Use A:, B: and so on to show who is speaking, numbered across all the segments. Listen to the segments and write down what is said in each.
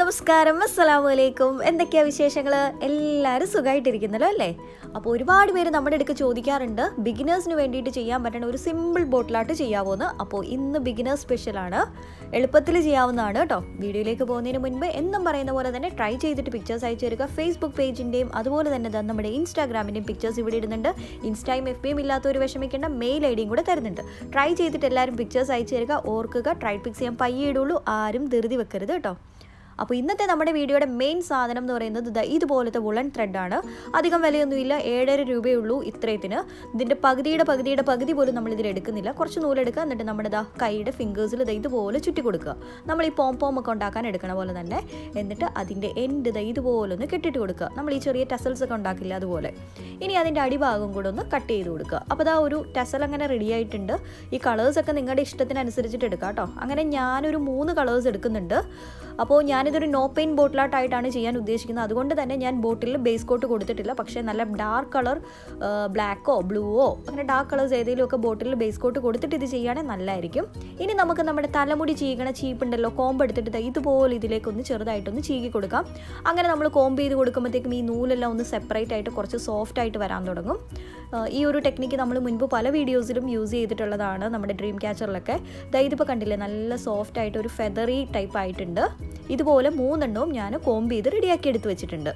A: നമസ്കാരം അസ്സലാമു അലൈക്കും എന്തൊക്കെയാ വിശേഷങ്ങൾ എല്ലാവരും സുഖമായിട്ടിരിക്കുന്നല്ലോ അല്ലേ അപ്പോൾ ഒരുപാട് പേര് നമ്മുടെ അടുക്ക് ചോദിക്കാറുണ്ട് ബിഗിനേഴ്സിന് വേണ്ടിയിട്ട് ചെയ്യാൻ പറ്റുന്ന ഒരു സിമ്പിൾ ബോട്ടിലായിട്ട് ചെയ്യാവുമെന്ന് അപ്പോൾ ഇന്ന് ബിഗിനേഴ്സ് സ്പെഷ്യലാണ് എളുപ്പത്തിൽ ചെയ്യാവുന്നതാണ് കേട്ടോ വീഡിയോയിലേക്ക് പോകുന്നതിന് മുൻപ് എന്നും പറയുന്ന പോലെ തന്നെ ട്രൈ ചെയ്തിട്ട് പിക്ചേഴ്സ് അയച്ചു തരിക ഫേസ്ബുക്ക് പേജിൻ്റെയും അതുപോലെ തന്നെ ദാ നമ്മുടെ ഇൻസ്റ്റാഗ്രാമിൻ്റെയും പിക്ചേഴ്സ് ഇവിടെ ഇടുന്നുണ്ട് ഇൻസ്റ്റയും എഫ് ബിയും ഇല്ലാത്തവർ വിഷമിക്കേണ്ട മെയിൽ ഐ ഡിയും കൂടെ തരുന്നുണ്ട് ട്രൈ ചെയ്തിട്ട് എല്ലാവരും പിക്ചേഴ്സ് അയച്ചു തരിക ഓർക്കുക ട്രൈ പിക്സ് ചെയ്യാൻ പയ്യെ ഇടുള്ളൂ ആരും ധൃതി വെക്കരുത് കേട്ടോ അപ്പോൾ ഇന്നത്തെ നമ്മുടെ വീഡിയോയുടെ മെയിൻ സാധനം എന്ന് പറയുന്നത് ദാ ഇതുപോലത്തെ വുളൻ ത്രെഡാണ് അധികം വിലയൊന്നുമില്ല ഏഴര രൂപയുള്ളൂ ഇത്രയത്തിന് ഇതിൻ്റെ പകുതിയുടെ പകുതിയുടെ പകുതി പോലും നമ്മൾ ഇതിൽ എടുക്കുന്നില്ല കുറച്ച് നൂലെടുക്കുക എന്നിട്ട് നമ്മുടെ ദാ കൈയുടെ ഫിംഗേഴ്സിൽ ദാ ഇതുപോലെ ചുറ്റി കൊടുക്കുക നമ്മൾ ഈ പോം പോം ഒക്കെ ഉണ്ടാക്കാൻ എടുക്കണ പോലെ തന്നെ എന്നിട്ട് അതിൻ്റെ എൻഡ് ദാ ഇതുപോലെ ഒന്ന് കെട്ടിട്ട് കൊടുക്കുക നമ്മൾ ഈ ചെറിയ ടെസൽസ് ഒക്കെ ഉണ്ടാക്കില്ല അതുപോലെ ഇനി അതിൻ്റെ അടിഭാഗം കൂടെ ഒന്ന് കട്ട് ചെയ്ത് കൊടുക്കുക അപ്പോൾ ദാ ഒരു ടെസൽ അങ്ങനെ റെഡി ആയിട്ടുണ്ട് ഈ കളേഴ്സൊക്കെ നിങ്ങളുടെ ഇഷ്ടത്തിനനുസരിച്ചിട്ട് എടുക്കാം കേട്ടോ അങ്ങനെ ഞാനൊരു മൂന്ന് കളേഴ്സ് എടുക്കുന്നുണ്ട് അപ്പോൾ ഞാനിതൊരു നോ പെയിൻ ബോട്ടിലായിട്ടാണ് ചെയ്യാൻ ഉദ്ദേശിക്കുന്നത് അതുകൊണ്ട് തന്നെ ഞാൻ ബോട്ടിൽ ബേസ് കോട്ട് കൊടുത്തിട്ടില്ല പക്ഷേ നല്ല ഡാർക്ക് കളർ ബ്ലാക്കോ ബ്ലൂവോ അങ്ങനെ ഡാർക്ക് കളേഴ്സ് ഏതെങ്കിലുമൊക്കെ ബോട്ടിൽ ബേസ് കോട്ട് കൊടുത്തിട്ട് ഇത് ചെയ്യുകയാണെങ്കിൽ നല്ലതായിരിക്കും ഇനി നമുക്ക് നമ്മുടെ തലമുടി ചീകണ ചീപ്പുണ്ടല്ലോ കോമ്പ് എടുത്തിട്ട് ദാ ഇതുപോലെ ഇതിലേക്കൊന്ന് ചെറുതായിട്ടൊന്ന് ചീകി കൊടുക്കാം അങ്ങനെ നമ്മൾ കോമ്പ് ചെയ്ത് കൊടുക്കുമ്പോഴത്തേക്കും ഈ നൂലെല്ലാം ഒന്ന് സെപ്പറേറ്റ് ആയിട്ട് കുറച്ച് സോഫ്റ്റ് ആയിട്ട് വരാൻ തുടങ്ങും ഈ ഒരു ടെക്നിക്ക് നമ്മൾ മുൻപ് പല വീഡിയോസിലും യൂസ് ചെയ്തിട്ടുള്ളതാണ് നമ്മുടെ ഡ്രീം ക്യാച്ചറിലൊക്കെ ദാ ഇതിപ്പോൾ കണ്ടില്ലേ നല്ല സോഫ്റ്റ് ആയിട്ട് ഒരു ഫെദറി ടൈപ്പ് ആയിട്ടുണ്ട് ഇതുപോലെ മൂന്നെണ്ണവും ഞാൻ കോമ്പ് ചെയ്ത് റെഡിയാക്കി എടുത്ത് വെച്ചിട്ടുണ്ട്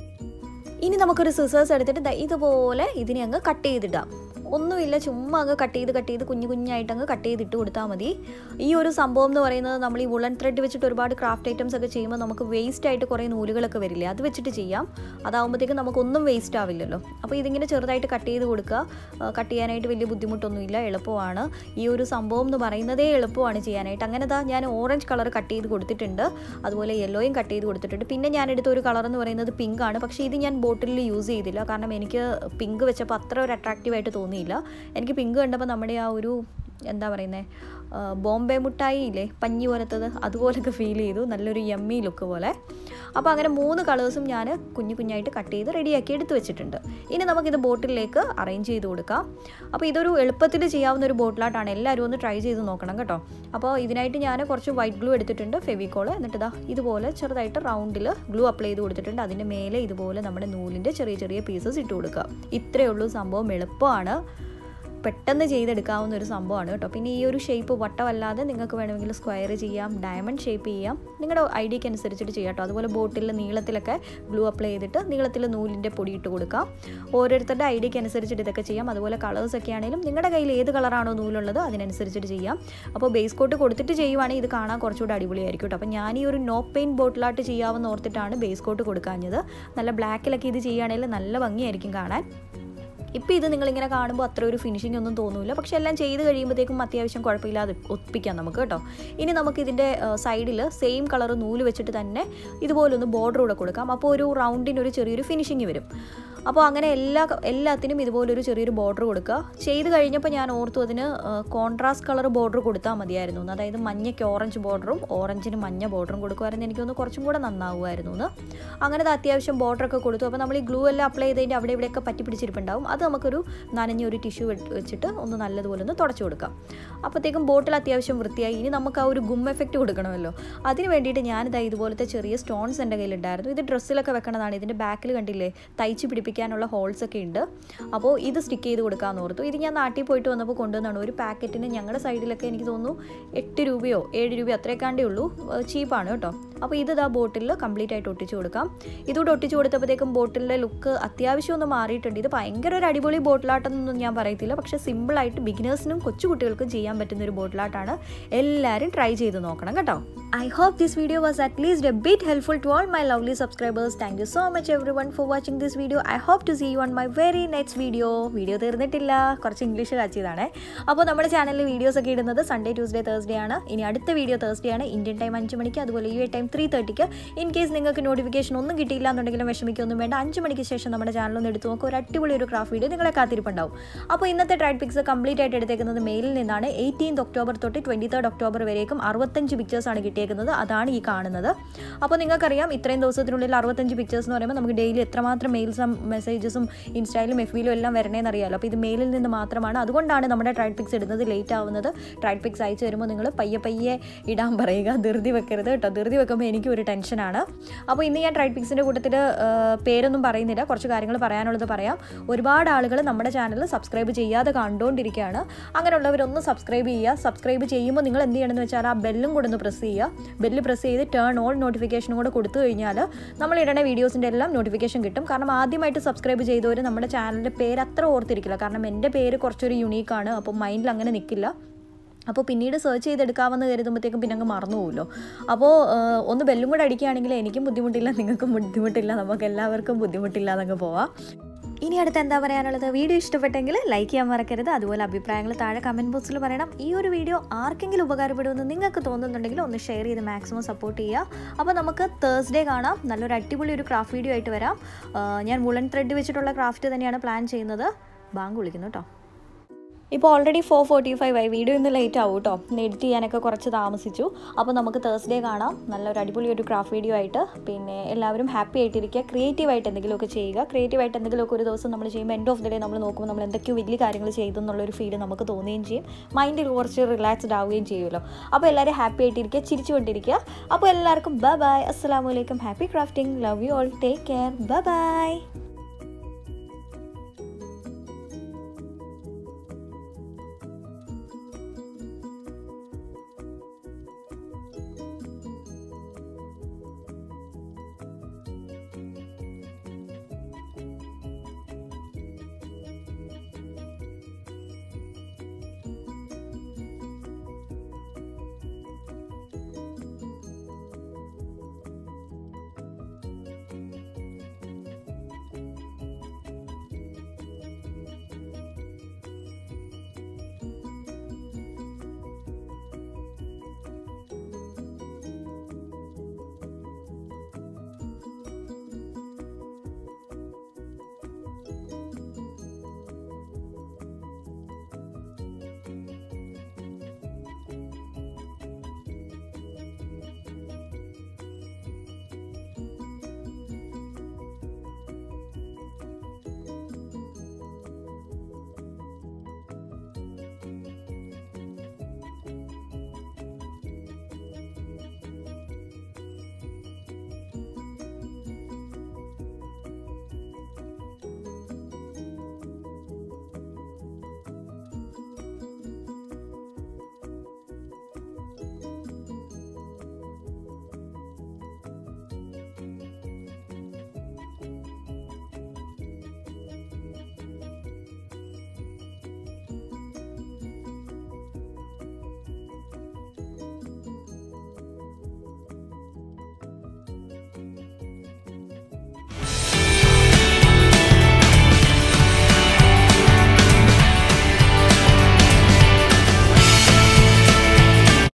A: ഇനി നമുക്കൊരു സിസേഴ്സ് എടുത്തിട്ട് ദാ ഇതുപോലെ ഇതിനെ അങ്ങ് കട്ട് ചെയ്തിടാം ഒന്നുമില്ല ചുമ്മാ അങ്ങ് കട്ട് ചെയ്ത് കട്ട് ചെയ്ത് കുഞ്ഞു കുഞ്ഞായിട്ട് അങ്ങ് കട്ട് ചെയ്തിട്ട് കൊടുത്താൽ മതി ഈ ഒരു സംഭവം എന്ന് പറയുന്നത് നമ്മൾ ഈ വുളൻ ത്രെഡ് വെച്ചിട്ട് ഒരുപാട് ക്രാഫ്റ്റ് ഐറ്റംസ് ഒക്കെ ചെയ്യുമ്പോൾ നമുക്ക് വേസ്റ്റ് ആയിട്ട് കുറേ നൂലുകളൊക്കെ വരില്ലേ അത് വെച്ചിട്ട് ചെയ്യാം അതാകുമ്പോഴത്തേക്കും നമുക്കൊന്നും വേസ്റ്റ് ആവില്ലല്ലോ അപ്പോൾ ഇതിങ്ങനെ ചെറുതായിട്ട് കട്ട് ചെയ്ത് കൊടുക്കുക കട്ട് ചെയ്യാനായിട്ട് വലിയ ബുദ്ധിമുട്ടൊന്നുമില്ല എളുപ്പമാണ് ഈ ഒരു സംഭവം എന്ന് പറയുന്നതേ എളുപ്പമാണ് ചെയ്യാനായിട്ട് അങ്ങനെ ദാ ഞാൻ ഓറഞ്ച് കളർ കട്ട് ചെയ്ത് കൊടുത്തിട്ടുണ്ട് അതുപോലെ യെല്ലോയും കട്ട് ചെയ്ത് കൊടുത്തിട്ടുണ്ട് പിന്നെ ഞാൻ എടുത്ത ഒരു കളർ എന്ന് പറയുന്നത് പിങ്ക് ആണ് പക്ഷേ ഇത് ഞാൻ ബോട്ടിലിൽ യൂസ് ചെയ്തില്ല കാരണം എനിക്ക് പിങ്ക് വെച്ചപ്പോൾ അത്ര ഒരു അട്രാക്റ്റീവായിട്ട് തോന്നിയില്ല എനിക്ക് പിങ്ക് കണ്ടപ്പോൾ നമ്മുടെ ആ ഒരു എന്താ പറയുന്നത് ബോംബെ മുട്ടായി ഇല്ലേ പഞ്ഞി പോലത്തത് അതുപോലൊക്കെ ഫീൽ ചെയ്തു നല്ലൊരു യമ്മി ലുക്ക് പോലെ അപ്പോൾ അങ്ങനെ മൂന്ന് കളേഴ്സും ഞാൻ കുഞ്ഞു കുഞ്ഞായിട്ട് കട്ട് ചെയ്ത് റെഡിയാക്കി എടുത്ത് വെച്ചിട്ടുണ്ട് ഇനി നമുക്കിത് ബോട്ടിലേക്ക് അറേഞ്ച് ചെയ്ത് കൊടുക്കാം അപ്പോൾ ഇതൊരു എളുപ്പത്തിൽ ചെയ്യാവുന്ന ഒരു ബോട്ടിലായിട്ടാണ് എല്ലാവരും ഒന്ന് ട്രൈ ചെയ്ത് നോക്കണം കേട്ടോ അപ്പോൾ ഇതിനായിട്ട് ഞാൻ കുറച്ച് വൈറ്റ് ഗ്ലൂ എടുത്തിട്ടുണ്ട് ഫെവിക്കോൾ എന്നിട്ട് ഇതാ ഇതുപോലെ ചെറുതായിട്ട് റൗണ്ടിൽ ഗ്ലൂ അപ്ലൈ ചെയ്ത് കൊടുത്തിട്ടുണ്ട് അതിൻ്റെ മേലെ ഇതുപോലെ നമ്മുടെ നൂലിൻ്റെ ചെറിയ ചെറിയ പീസസ് ഇട്ട് കൊടുക്കുക ഇത്രയേ ഉള്ളൂ സംഭവം എളുപ്പമാണ് പെട്ടെന്ന് ചെയ്തെടുക്കാവുന്ന ഒരു സംഭവമാണ് കേട്ടോ പിന്നെ ഈ ഒരു ഷേപ്പ് വട്ടമല്ലാതെ നിങ്ങൾക്ക് വേണമെങ്കിൽ സ്ക്വയർ ചെയ്യാം ഡയമണ്ട് ഷേപ്പ് ചെയ്യാം നിങ്ങളുടെ ഐഡിയക്ക് അനുസരിച്ചിട്ട് ചെയ്യാം കേട്ടോ അതുപോലെ ബോട്ടിൽ നീളത്തിലൊക്കെ ഗ്ലൂ അപ്ലൈ ചെയ്തിട്ട് നീളത്തിൽ നൂലിൻ്റെ പൊടി ഇട്ട് കൊടുക്കാം ഓരോരുത്തരുടെ ഐഡിയക്ക് അനുസരിച്ചിട്ട് ഇതൊക്കെ ചെയ്യാം അതുപോലെ കളേഴ്സ് ഒക്കെ ആണെങ്കിലും നിങ്ങളുടെ കയ്യിൽ ഏത് കളറാണോ നൂലുള്ളത് അതിനനുസരിച്ചിട്ട് ചെയ്യാം അപ്പോൾ ബേസ് കോട്ട് കൊടുത്തിട്ട് ചെയ്യുവാണെങ്കിൽ ഇത് കാണാൻ കുറച്ചുകൂടെ അടിപൊളിയായിരിക്കും കേട്ടോ അപ്പോൾ ഞാൻ ഈ ഒരു നോ പെയിൻ ബോട്ടിലായിട്ട് ചെയ്യാമെന്ന് ഓർത്തിട്ടാണ് ബേസ് കോട്ട് കൊടുക്കാഞ്ഞത് നല്ല ബ്ലാക്കിലൊക്കെ ഇത് ചെയ്യുകയാണെങ്കിൽ നല്ല ഭംഗിയായിരിക്കും കാണാൻ ഇപ്പോൾ ഇത് നിങ്ങളിങ്ങനെ കാണുമ്പോൾ അത്ര ഒരു ഫിനിഷിംഗ് ഒന്നും തോന്നില്ല പക്ഷെ എല്ലാം ചെയ്ത് കഴിയുമ്പോഴത്തേക്കും അത്യാവശ്യം കുഴപ്പമില്ലാതെ ഒപ്പിക്കാം നമുക്ക് കേട്ടോ ഇനി നമുക്ക് ഇതിൻ്റെ സൈഡിൽ സെയിം കളർ നൂല് വെച്ചിട്ട് തന്നെ ഇതുപോലൊന്ന് ബോർഡർ കൂടെ കൊടുക്കാം അപ്പോൾ ഒരു റൗണ്ടിനൊരു ചെറിയൊരു ഫിനിഷിങ് വരും അപ്പോൾ അങ്ങനെ എല്ലാ എല്ലാത്തിനും ഇതുപോലൊരു ചെറിയൊരു ബോർഡർ കൊടുക്കുക ചെയ്ത് കഴിഞ്ഞപ്പോൾ ഞാൻ ഓർത്തു അതിന് കോൺട്രാസ്റ്റ് കളർ ബോർഡർ കൊടുത്താൽ മതിയായിരുന്നു എന്ന് അതായത് മഞ്ഞയ്ക്ക് ഓറഞ്ച് ബോർഡറും ഓറഞ്ചിന് മഞ്ഞ ബോർഡറും കൊടുക്കുമായിരുന്നു എനിക്കൊന്ന് കുറച്ചും കൂടെ നന്നാവുമായിരുന്നു എന്ന് അങ്ങനെ അത്യാവശ്യം ബോർഡറൊക്കെ കൊടുത്തു അപ്പോൾ നമ്മൾ ഈ ഗ്ലൂ എല്ലാം അപ്ലൈ ചെയ്തതിൻ്റെ അവിടെ ഇവിടെയൊക്കെ പറ്റി പിടിച്ചിരിപ്പുണ്ടാവും അത് നമുക്കൊരു നനഞ്ഞ ഒരു ടിഷ്യൂ വെച്ചിട്ട് ഒന്ന് നല്ലതുപോലെ ഒന്ന് തുടച്ചു കൊടുക്കാം അപ്പോഴത്തേക്കും ബോട്ടിൽ അത്യാവശ്യം വൃത്തിയായി ഇനി നമുക്ക് ആ ഒരു ഗും എഫക്റ്റ് കൊടുക്കണമല്ലോ അതിന് വേണ്ടിയിട്ട് ഞാനിതാ ഇതുപോലത്തെ ചെറിയ സ്റ്റോൺസ് എൻ്റെ കയ്യിലുണ്ടായിരുന്നു ഇത് ഡ്രസ്സിലൊക്കെ വെക്കണതാണ് ഇതിൻ്റെ ബാക്കിൽ കണ്ടില്ലേ തയ്ച്ച് പിടിപ്പിക്കാനുള്ള ഹോൾസ് ഒക്കെ ഉണ്ട് അപ്പോൾ ഇത് സ്റ്റിക്ക് ചെയ്ത് കൊടുക്കാമെന്ന് ഓർത്തു ഇത് ഞാൻ നാട്ടിൽ പോയിട്ട് വന്നപ്പോൾ കൊണ്ടുവന്നാണ് ഒരു പാക്കറ്റിന് ഞങ്ങളുടെ സൈഡിലൊക്കെ എനിക്ക് തോന്നുന്നു എട്ട് രൂപയോ ഏഴ് രൂപയോ അത്രയൊക്കാണ്ടേ ഉള്ളൂ ചീപ്പാണ് കേട്ടോ അപ്പോൾ ഇത് ഇതാ ബോട്ടിൽ കംപ്ലീറ്റ് ആയിട്ട് ഒട്ടിച്ചു കൊടുക്കാം ഇതുകൂടെ ഒട്ടിച്ചു കൊടുത്തപ്പോഴത്തേക്കും ബോട്ടിലിൻ്റെ ലുക്ക് അത്യാവശ്യം ഒന്ന് മാറിയിട്ടുണ്ട് ഇത് ഭയങ്കര ഒരു അടിപൊളി ബോട്ടിലാട്ടെന്നൊന്നും ഞാൻ പറയത്തില്ല പക്ഷേ സിമ്പിളായിട്ട് ബിഗിനേഴ്സിനും കൊച്ചു കുട്ടികൾക്കും ചെയ്യാൻ പറ്റുന്ന ഒരു ബോട്ടിലാട്ടാണ് എല്ലാവരും ട്രൈ ചെയ്ത് നോക്കണം കേട്ടോ I hope this video was at least a bit helpful to all my lovely subscribers thank you so much everyone for watching this video I hope to see you on my very next video video തീർന്നിട്ടില്ല കുറച്ച് English കാച്ചിയതാണ് അപ്പോൾ നമ്മുടെ ചാനലിൽ videos ഒക്കെ ഇടുന്നത് Sunday Tuesday Thursday ആണ് ഇനി അടുത്ത വീഡിയോ തേഴ്സ്ഡേ ആണ് ഇന്ത്യൻ ടൈം അഞ്ച് മണിക്ക് അതുപോലെ യു എ ടൈം ത്രീ തേർട്ടിക്ക് ഇൻ കേസ് നിങ്ങൾക്ക് നോട്ടിഫിക്കേഷൻ ഒന്നും കിട്ടിയില്ല എന്നുണ്ടെങ്കിലും വിഷമിക്കൊന്നും വേണ്ട അഞ്ച് മണിക്ക് ശേഷം നമ്മുടെ ചാനൽ ഒന്ന് എടുത്ത് നോക്കുക ഒരു അടിപൊളി ഒരു ക്രാഫ്റ്റ് വീഡിയോ നിങ്ങളെ കാത്തിരിപ്പുണ്ടാവും അപ്പോൾ ഇന്നത്തെ ട്രൈഡ് പിക്സ് കംപ്ലീറ്റ് ആയിട്ട് എടുത്തേക്കുന്നത് മെയിലിൽ നിന്നാണ് എയ്റ്റീൻത് ഒക്ടോബർ തൊട്ട് ട്വൻറ്റി തേർഡ് ഒക്ടോബർ വരേക്കും അറുപത്തഞ്ച് പിക്ചേഴ്സാണ് കിട്ടിയേക്കുന്നത് അതാണ് ഈ കാണുന്നത് അപ്പോൾ നിങ്ങൾക്കറിയാം ഇത്രയും ദിവസത്തിനുള്ളിൽ അറുപത്തഞ്ച് പിക്ചേഴ്സ് എന്ന് പറയുമ്പോൾ നമുക്ക് ഡെയിലി എത്രമാത്രം മെയിൽസ് മെസ്സേജസും ഇൻസ്റ്റയിലും എഫ് ബിയിലും എല്ലാം വരണേന്ന് അറിയാമല്ലോ അപ്പോൾ ഇത് മെയിലിൽ നിന്ന് മാത്രമാണ് അതുകൊണ്ടാണ് നമ്മുടെ ട്രൈഡ് പിക്സ് ഇടുന്നത് ലേറ്റ് ആവുന്നത് ട്രൈഡ് പിക്സ് അയച്ചു വരുമ്പോൾ നിങ്ങൾ പയ്യെ പയ്യെ ഇടാൻ പറയുക ധൃതി വെക്കരുത് കേട്ടോ ധൃതി വെക്കുമ്പോൾ എനിക്കും ഒരു ടെൻഷനാണ് അപ്പോൾ ഇന്ന് ഞാൻ ട്രൈഡ് പിക്സിൻ്റെ കൂട്ടത്തിൽ പേരൊന്നും പറയുന്നില്ല കുറച്ച് കാര്യങ്ങൾ പറയാനുള്ളത് പറയാം ഒരുപാട് ആളുകൾ നമ്മുടെ ചാനൽ സബ്സ്ക്രൈബ് ചെയ്യാതെ കണ്ടുകൊണ്ടിരിക്കുകയാണ് അങ്ങനെയുള്ളവരൊന്ന് സബ്സ്ക്രൈബ് ചെയ്യുക സബ്സ്ക്രൈബ് ചെയ്യുമ്പോൾ നിങ്ങൾ എന്ത് ചെയ്യണമെന്ന് വെച്ചാൽ ആ ബെല്ലും കൂടെ ഒന്ന് പ്രസ് ചെയ്യുക ബെല്ല് പ്രസ് ചെയ്ത് ടേൺ ഓൾ നോട്ടിഫിക്കേഷനും കൂടെ കൊടുത്തു കഴിഞ്ഞാൽ നമ്മൾ ഇടണ വീഡിയോസിൻ്റെ എല്ലാം നോട്ടിഫിക്കേഷൻ കിട്ടും കാരണം ആദ്യമായിട്ട് സബ്സ്ക്രൈബ് ചെയ്തവർ നമ്മുടെ ചാനലിൻ്റെ പേര് അത്ര ഓർത്തിരിക്കില്ല കാരണം എൻ്റെ പേര് കുറച്ചൊരു യുണീക്കാണ് അപ്പോൾ മൈൻഡിൽ അങ്ങനെ നിൽക്കില്ല അപ്പോൾ പിന്നീട് സെർച്ച് ചെയ്തെടുക്കാമെന്ന് കരുതുമ്പോഴത്തേക്കും പിന്നെ അങ്ങ് മറന്നു പോകുമല്ലോ അപ്പോൾ ഏഹ്, ഒന്ന് ബെല്ലും കൂടെ അടിക്കുകയാണെങ്കിൽ എനിക്കും ബുദ്ധിമുട്ടില്ല നിങ്ങൾക്കും ബുദ്ധിമുട്ടില്ല നമുക്ക് എല്ലാവർക്കും ബുദ്ധിമുട്ടില്ല എന്നങ്ങ് പോവാം ഇനി അടുത്ത് എന്താ പറയാനുള്ളത് വീഡിയോ ഇഷ്ടപ്പെട്ടെങ്കിൽ ലൈക്ക് ചെയ്യാൻ മറക്കരുത് അതുപോലെ അഭിപ്രായങ്ങൾ താഴെ കമൻറ്റ് ബോക്സിൽ പറയണം ഈ ഒരു വീഡിയോ ആർക്കെങ്കിലും ഉപകാരപ്പെടുമെന്ന് നിങ്ങൾക്ക് തോന്നുന്നുണ്ടെങ്കിൽ ഒന്ന് ഷെയർ ചെയ്ത് മാക്സിമം സപ്പോർട്ട് ചെയ്യുക അപ്പോൾ നമുക്ക് തേഴ്സ്ഡേ കാണാം നല്ലൊരു അടിപൊളി ഒരു ക്രാഫ്റ്റ് വീഡിയോ ആയിട്ട് വരാം ആ, ഞാൻ വുളൻ ത്രെഡ് വെച്ചിട്ടുള്ള ക്രാഫ്റ്റ് തന്നെയാണ് പ്ലാൻ ചെയ്യുന്നത് ബാങ്ക് വിളിക്കുന്നു കേട്ടോ ഇപ്പോൾ ഓൾറെഡി ഫോർ ഫോർട്ടി ഫൈവ് ആയി വീഡിയോ ഇന്ന് ലേറ്റ് ആവും കേട്ടോ എഡിറ്റ് ചെയ്യാനൊക്കെ കുറച്ച് താമസിച്ചു അപ്പോൾ നമുക്ക് തേഴ്സ്ഡേ കാണാം നല്ലൊരു അടിപൊളി ഒരു ക്രാഫ്റ്റ് വീഡിയോ ആയിട്ട് പിന്നെ എല്ലാവരും ഹാപ്പി ആയിട്ടിരിക്കുക ക്രിയേറ്റീവായിട്ട് എന്തെങ്കിലുമൊക്കെ ചെയ്യുക ക്രിയേറ്റീവായിട്ട് എന്തെങ്കിലുമൊക്കെ ഒരു ദിവസം നമ്മൾ ചെയ്യുമ്പോൾ എൻഡ് ഓഫ് ദി ഡേ നമ്മൾ നോക്കുമ്പോൾ നമ്മൾ എന്തൊക്കെയോ വലിയ കാര്യങ്ങൾ ചെയ്തു എന്നുള്ളൊരു ഫീൽ നമുക്ക് തോന്നുകയും ചെയ്യും മൈൻഡിൽ കുറച്ച് റിലാക്സ്ഡ് ആവുകയും ചെയ്യുമല്ലോ അപ്പോൾ എല്ലാവരും ഹാപ്പി ആയിട്ടിരിക്കുക ചിരിച്ചുകൊണ്ടിരിക്കുക അപ്പോൾ എല്ലാവർക്കും ബൈ ബൈ അസ്സാം വലൈക്കും happy crafting love you all take care bye by